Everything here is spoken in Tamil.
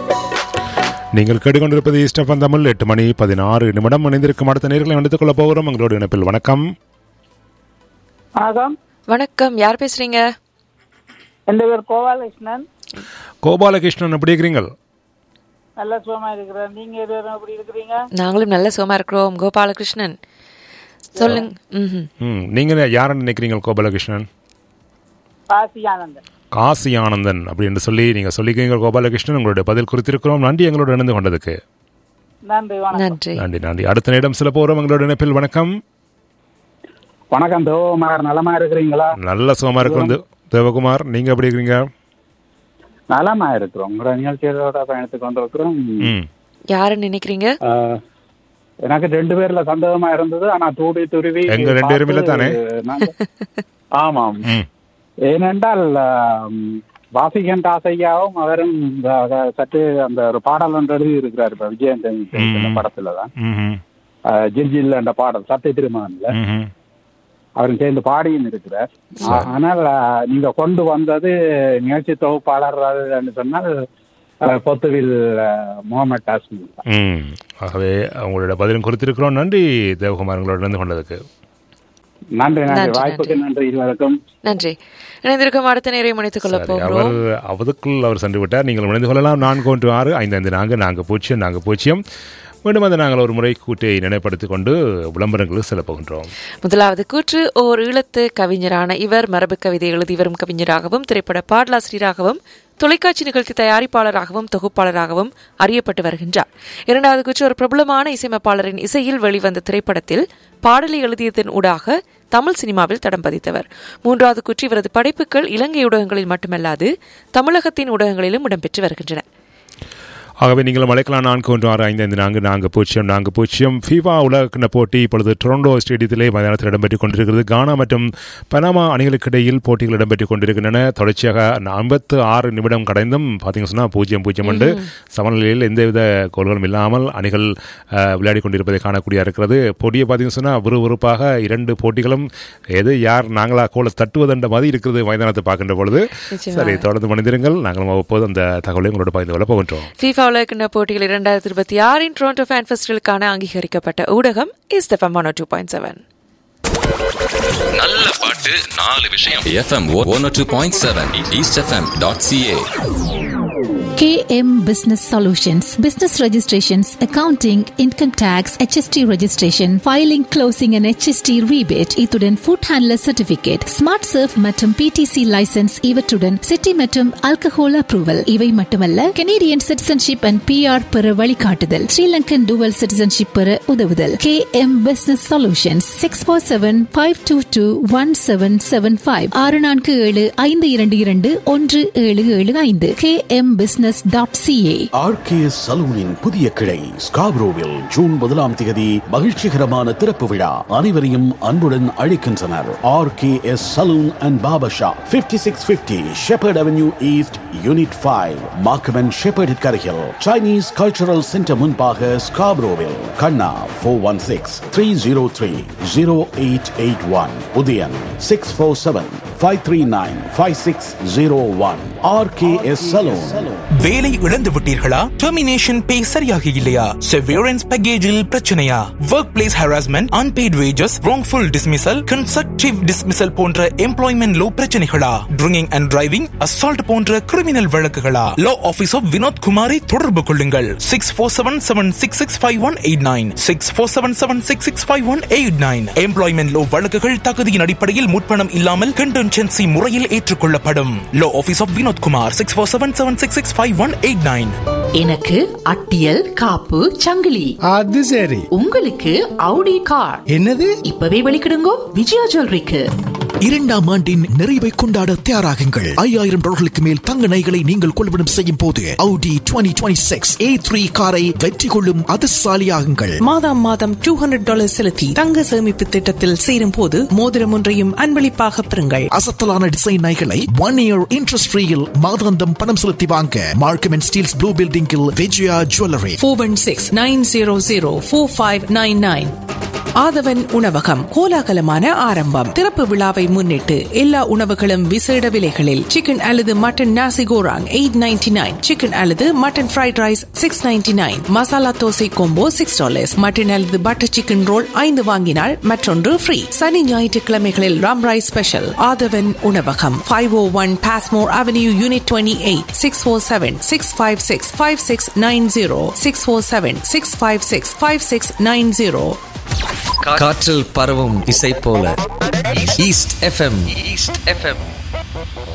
நீங்கள் கேட்டுக்கொண்டிருப்பது ஈஸ்டபன் தமிழ் எட்டு மணி பதினாறு நிமிடம் இணைந்திருக்கும் அடுத்த நேர்களை எடுத்துக் கொள்ள போகிறோம் எங்களோட இணைப்பில் வணக்கம் வணக்கம் வணக்கம் யார் பேசுறீங்க என் பேர் கோபாலகிருஷ்ணன் கோபாலகிருஷ்ணன் எப்படி இருக்கிறீங்கள் நல்ல சுகமா இருக்கிறேன் நீங்க எதுவும் எப்படி இருக்கிறீங்க நாங்களும் நல்ல சுகமா இருக்கிறோம் கோபாலகிருஷ்ணன் சொல்லுங்க ம்ஹும். ம் நீங்கள் யாருன்னு நினைக்கிறீங்க கோபாலகிருஷ்ணன் காசி ஆனந்தன் காசி ஆனந்தன் அப்படின்னு சொல்லி நீங்கள் சொல்லிக்கிறீங்க கோபாலகிருஷ்ணன் உங்களுடைய பதில் குறித்திருக்கிறோம் நன்றி எங்களோட இணைந்து கொண்டதுக்கு நன்றி வணக்கம் நன்றி நன்றி நன்றி அடுத்த நேரம் சில போகிறோம் எங்களோட இணைப்பில் வணக்கம் வணக்கம் தேவகுமார் நலமா இருக்கிறீங்களா நல்ல சுகமா இருக்கும் தேவ- தேவகுமார் நீங்க எப்படி இருக்கிறீங்க நலமா இருக்கிறோம் உங்களோட நிகழ்ச்சியோட பயணத்துக்கு வந்திருக்கிறோம் ம் யாருன்னு நினைக்கிறீங்க ஆஹ், எனக்கு ரெண்டு பேர்ல சந்தேகமா இருந்தது ஆனா தூடி துருவி எங்க ரெண்டு பேரும் இல்ல தானே? பார்த்து நாங்க- ஆமாம் ம் ஏனென்றால் ஆம், வாசிகன் தாசையாவும் அவரும் இந்த அத சற்று அந்த ஒரு பாடல் ஒன்று எழுதி இருக்கிறார் இப்ப விஜயன் இந்த ம். படத்துல தான் ம்ஹும். ஆஹ், ஜில் ஜில் என்ற பாடல் சத்திய திருமணம்ல ம்ஹும். அவரும் சேர்ந்து பாடியும் இருக்கிறார் ஆ- ஆனால் ஆ, நீங்க கொண்டு வந்தது நிகழ்ச்சி தொகுப்பாளர் என்று சொன்னால் ஆ, பொத்துவில் ஆ, முகமது டாஸ்மி ம் ஆகவே அவங்களோட பதிலும் குறித்திருக்கிறோம் நன்றி தேவகுமார் உங்களோட இணைந்து கொண்டதுக்கு நன்றி நன்றி நன்றி, வாய்ப்புக்கு நன்றி இருவருக்கும் நன்றி இணைந்திருக்கும் அடுத்த நேரம் இணைத்துக் கொள்ள சரி, அவர் போகிறோம் அவதுக்குள் அவர் சென்று விட்டார் நீங்கள் இணைந்து கொள்ளலாம் நான்கு ஒன்று ஆறு ஐந்து ஐந்து நான்கு நான்கு பூஜ்ஜியம் நான்கு பூஜ்ஜியம் மீண்டும் அதை நாங்கள் ஒரு முறை கூட்டியை நினைப்படுத்திக் கொண்டு விளம்பரங்களுக்கு செல்ல போகின்றோம் முதலாவது கூற்று ஓர் ஈழத்து கவிஞரான இவர் மரபு கவிதை எழுதி வரும் கவிஞராகவும் திரைப்பட பாடலாசிரியராகவும் தொலைக்காட்சி நிகழ்ச்சி தயாரிப்பாளராகவும் தொகுப்பாளராகவும் அறியப்பட்டு வருகின்றார் இரண்டாவது கூற்று ஒரு பிரபலமான இசையமைப்பாளரின் இசையில் வெளிவந்த திரைப்படத்தில் பாடலை எழுதியதன் ஊடாக தமிழ் சினிமாவில் தடம் பதித்தவர் மூன்றாவது கூற்று இவரது படைப்புகள் இலங்கை ஊடகங்களில் மட்டுமல்லாது தமிழகத்தின் ஊடகங்களிலும் இடம்பெற்று வருகின்றன ஆகவே நீங்கள் அழைக்கலாம் நான்கு ஒன்று ஆறு ஐந்து ஐந்து நான்கு நான்கு பூஜ்ஜியம் நான்கு பூஜ்ஜியம் ஃபீஃபா உலகக்கிண போட்டி இப்பொழுது டொரண்டோ ஸ்டேடியத்திலே மைதானத்தில் இடம்பெற்றுக் கொண்டிருக்கிறது கானா மற்றும் பனாமா அணிகளுக்கு இடையில் போட்டிகள் இடம்பெற்றுக் கொண்டிருக்கின்றன தொடர்ச்சியாக ஐம்பத்து ஆறு நிமிடம் கடைந்தும் பார்த்தீங்கன்னு சொன்னால் பூஜ்ஜியம் பூஜ்ஜியம் உண்டு சமநிலையில் எந்தவித கோல்களும் இல்லாமல் அணிகள் அஹ், விளையாடிக் கொண்டிருப்பதை காணக்கூடிய இருக்கிறது போட்டியை பார்த்தீங்கன்னு சொன்னால் விறுவிறுப்பாக இரண்டு போட்டிகளும் எது யார் நாங்களா கோலை தட்டுவதென்ற மாதிரி இருக்கிறது மைதானத்தை பார்க்கின்ற பொழுது நிச்சயமாக. சரி தொடர்ந்து மனிதர்கள் நாங்கள் அவ்வப்போது அந்த தகவலை உங்களோட பகிர்ந்து கொள்ள போகின்றோம் ஃபீஃபா உலகக்கிண்ண போட்டிகள் இரண்டாயிரத்தி இருபத்தி ஆறின் டொரண்டோ ஃபேன் ஃபெஸ்டிவலுக்கான அங்கீகரிக்கப்பட்ட ஊடகம் East FM one two point seven நல்ல பாட்டு நாலு விஷயம் FM one two point seven East FM dot CA KM Business Solutions, business registrations, accounting, income tax, HST registration, filing, closing and HST rebate, இத்துடன் food handler certificate, smart surf மற்றும் PTC license இவற்றுடன் city மற்றும் alcohol approval இவை மட்டுமல்ல Canadian citizenship and PR பெற வழிகாட்டுதல் ஸ்ரீலங்கன் dual citizenship பெற உதவுதல் KM Business Solutions six four seven five two two one seven seven five ஆறு நான்கு ஏழு ஐந்து இரண்டு இரண்டு ஒன்று ஏழு ஏழு ஐந்து KM business dot CA RKS சலூனின் புதிய கிளை ஸ்காப்ரோவில் ஜூன் முதலாம் தேதி மகிழ்ச்சிகரமான திறப்பு விழா அனைவரையும் அன்புடன் அழைக்கின்றனர் RKS salon and barber shop 5650 six fifty Sheppard avenue east unit five Markham Sheppard கரையில் சைனீஸ் கல்ச்சரல் சென்டர் முன்பாக ஸ்காப்ரோவில் கண்ணா four one six three zero three zero eight eight one Udayan six four seven five three nine five six zero one RKS salon வேலை இழந்து விட்டீர்களா டெர்மினேஷன் பே சரியாக இல்லையா செவியரன்ஸ் பேக்கேஜில் பிரச்சனையா work place harassment unpaid wages wrongful dismissal constructive dismissal போன்ற எம்ப்ளாய்மெண்ட் லோ பிரச்சனைகளா ட்ரிங்கிங் அண்ட் டிரைவிங் அசால்ட் போன்ற கிரிமினல் வழக்குகளா லா ஆபீஸ் ஆஃப் வினோத் குமாரை தொடர்பு கொள்ளுங்கள் six four seven seven six six five one eight nine six four seven seven six six five one eight nine employment law வழக்குகள் தகுதியின் அடிப்படையில் முற்பணம் இல்லாமல் கண்டென்சென்சி முறையில் ஏற்றுக்கொள்ளப்படும் law office of Vinod Kumar six four seven seven six six five one eight nine எனக்கு அட்டியல் காப்பு சங்கிலி அது சரி உங்களுக்கு அவுடி கார் என்னது இப்பவே வெளிக்கிடுங்கோ விஜயா ஜுவல்லரிக்கு இரண்டாம் ஆண்டின் நிறைவை கொண்டாட தயாராகுங்கள் ஐயாயிரம் டாலர்களுக்கு மேல் தங்க நகைகளை நீங்கள் கொள்வனம் செய்யும் போது Audi 2026 A3 காரை வெற்றி கொள்ளும் அதிர்ஷ்டசாலியாகுங்கள் மாதம் மாதம் டூ ஹண்ட்ரட் டாலர் செலுத்தி தங்க சேமிப்பு திட்டத்தில் சேரும் போது மோதிரம் ஒன்றையும் அன்பளிப்பாக பெறுங்கள் அசத்தலான டிசைன் நகைகளை ஒன் இயர் இன்ட்ரெஸ்ட் ஃப்ரீயில் மாதாந்தம் பணம் செலுத்தி வாங்க மார்க்கம் அண்ட் ஸ்டீல்ஸ் ப்ளூ பில்டிங்கில் Vijaya jewellery four one six nine zero zero four five nine nine Aadhavan உணவகம் கோலாகலமான ஆரம்பம் திறப்பு விழாவை முன்னிட்டு எல்லா உணவுகளும் விசேட விலைகளில் சிக்கன் அல்லது mutton nasi goreng eight ninety nine chicken அல்லது mutton fried rice six ninety nine masala dosa combo six dollars mutton அல்லது பட்டர் சிக்கன் ரோல் ஐந்து வாங்கினால் மற்றொன்று ஃப்ரீ சனி ஞாயிற்றுக்கிழமைகளில் ராம் ரைஸ் ஸ்பெஷல் ஆதவன் உணவகம் five o one Passmore avenue unit twenty eight six four seven six five six five six nine zero six four seven six five six five six nine zero காற்றில் பரவும் இசை போல ஈஸ்ட் எஃப்எம் ஈஸ்ட் எஃப்எம்